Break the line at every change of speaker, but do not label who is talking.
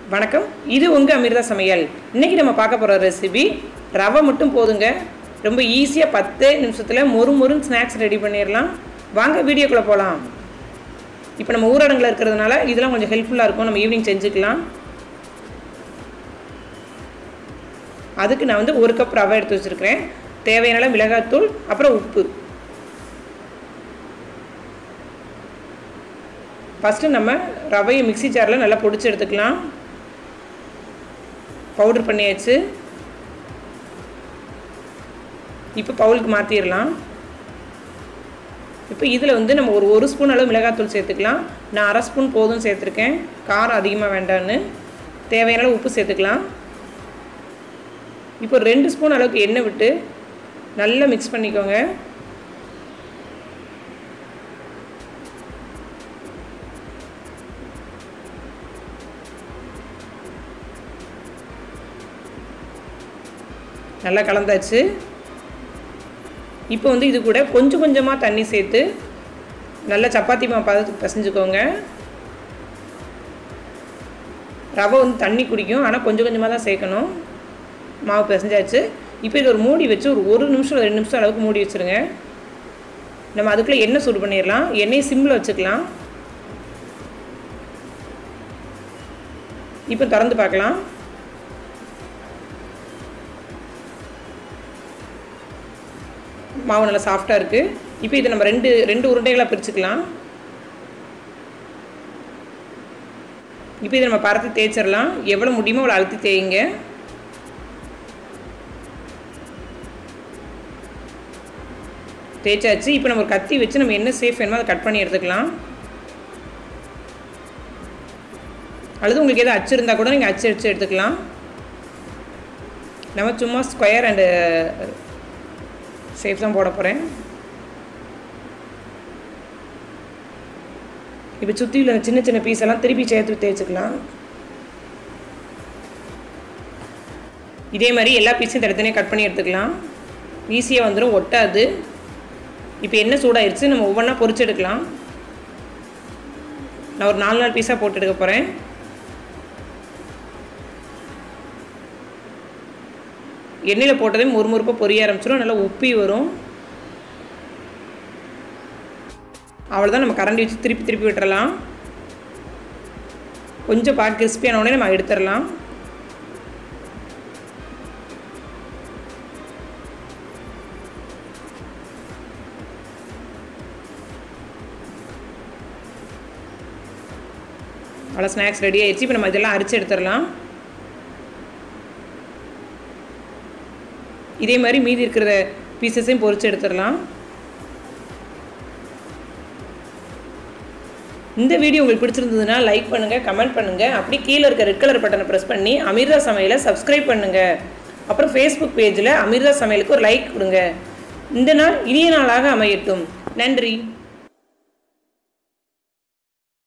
வணக்கம் இது உங்கள் அமிர்தா சமையல் இன்றைக்கி நம்ம பார்க்க போகிற ரெசிபி ரவை மட்டும் போதுங்க ரொம்ப ஈஸியாக பத்தே நிமிஷத்தில் மொறு மொறுன்னு ஸ்நாக்ஸ் ரெடி பண்ணிடலாம் வாங்க வீடியோக்குள்ளே போகலாம் இப்போ நம்ம ஊரடங்கில் இருக்கிறதுனால இதெல்லாம் கொஞ்சம் ஹெல்ப்ஃபுல்லாக இருக்கும் நம்ம ஈவினிங் செஞ்சுக்கலாம் அதுக்கு நான் வந்து ஒரு கப் ரவை எடுத்து வச்சுருக்கிறேன் தேவையான மிளகாத்தூள் அப்புறம் உப்பு ஃபஸ்ட்டு நம்ம ரவையை மிக்சி ஜாரில் நல்லா பொடிச்சு எடுத்துக்கலாம் பவுடர் பண்ணியாச்சு இப்போ பவுலுக்கு மாற்றிடலாம் இப்போ இதில் வந்து நம்ம ஒரு ஒரு ஸ்பூன் அளவு மிளகாத்தூள் சேர்த்துக்கலாம் நான் அரை ஸ்பூன் போதும் சேர்த்துருக்கேன் காரம் அதிகமாக வேண்டான்னு தேவையான அளவு உப்பு சேர்த்துக்கலாம் இப்போ ரெண்டு ஸ்பூன் அளவுக்கு எண்ணெய் விட்டு நல்லா மிக்ஸ் பண்ணிக்கோங்க நல்லா கலந்தாச்சு இப்போ வந்து இது கூட கொஞ்சம் கொஞ்சமாக தண்ணி சேர்த்து நல்லா சப்பாத்தி மாவு பதத்துக்கு பிசைஞ்சுக்கோங்க ரவை வந்து தண்ணி குடிக்கும் ஆனால் கொஞ்சம் கொஞ்சமாக தான் சேர்க்கணும் மாவு பிசைஞ்சாச்சு இப்போ இது ஒரு மூடி வச்சு ஒரு ஒரு நிமிஷம் ரெண்டு நிமிஷம் அளவுக்கு மூடி வச்சுருங்க நம்ம அதுக்குள்ளே எண்ணெய் சூடு பண்ணிடலாம் எண்ணெய் சிம்மில் வச்சுக்கலாம் இப்போ திறந்து பார்க்கலாம் மாவு நல்லா சாஃப்டாக இருக்குது இப்போ இதை நம்ம ரெண்டு ரெண்டு உருண்டைகளாக பிரிச்சுக்கலாம் இப்போ இதை நம்ம பரத்தி தேய்ச்சிடலாம் எவ்வளோ முடியுமோ அவ்வளோ அழுத்தி தேய்ங்க தேய்ச்சாச்சு இப்போ நம்ம ஒரு கத்தி வச்சு நம்ம என்ன சேஃப் வேணுமோ அதை கட் பண்ணி எடுத்துக்கலாம் அல்லது உங்களுக்கு எதாவது அச்சு இருந்தால் கூட நீங்கள் அச்சு அடிச்சு எடுத்துக்கலாம் நம்ம சும்மா ஸ்கொயர் அண்டு சேஃப் தான் போட போகிறேன் இப்போ சுற்றியில் சின்ன சின்ன பீஸ் எல்லாம் திருப்பி சேர்த்து தேய்ச்சிக்கலாம் இதே மாதிரி எல்லா பீஸையும் தனித்தனியாக கட் பண்ணி எடுத்துக்கலாம் ஈஸியாக வந்துடும் ஒட்டாது இப்போ என்ன சூடாயிருச்சு நம்ம ஒவ்வொன்றா பொரிச்சு எடுக்கலாம் நான் ஒரு நாலு நாலு பீஸாக போட்டு எடுக்க போகிறேன் எண்ணெயில் போட்டதே முறுமுறுப்பாக பொரிய ஆரம்பிச்சிடும் நல்லா உப்பி வரும் அவ்வளோதான் நம்ம கரண்டி வச்சு திருப்பி திருப்பி விட்டுறலாம் கொஞ்சம் பார்க்க கிறிஸ்பியான உடனே நம்ம எடுத்துடலாம் அவ்வளோ ஸ்நாக்ஸ் ரெடி ஆயிடுச்சு இப்போ நம்ம இதெல்லாம் அரிச்சு எடுத்துடலாம் இதே மாதிரி மீதி இருக்கிற பீசஸையும் பொறிச்சு எடுத்துடலாம் இந்த வீடியோ உங்களுக்கு பிடிச்சிருந்ததுன்னா லைக் பண்ணுங்கள் கமெண்ட் பண்ணுங்கள் அப்படி கீழே இருக்க ரெட் கலர் பட்டனை ப்ரெஸ் பண்ணி அமிர்தா சமையலை சப்ஸ்கிரைப் பண்ணுங்கள் அப்புறம் ஃபேஸ்புக் பேஜில் அமிர்தா சமையலுக்கு ஒரு லைக் கொடுங்க இந்த நாள் இனிய நாளாக அமையட்டும் நன்றி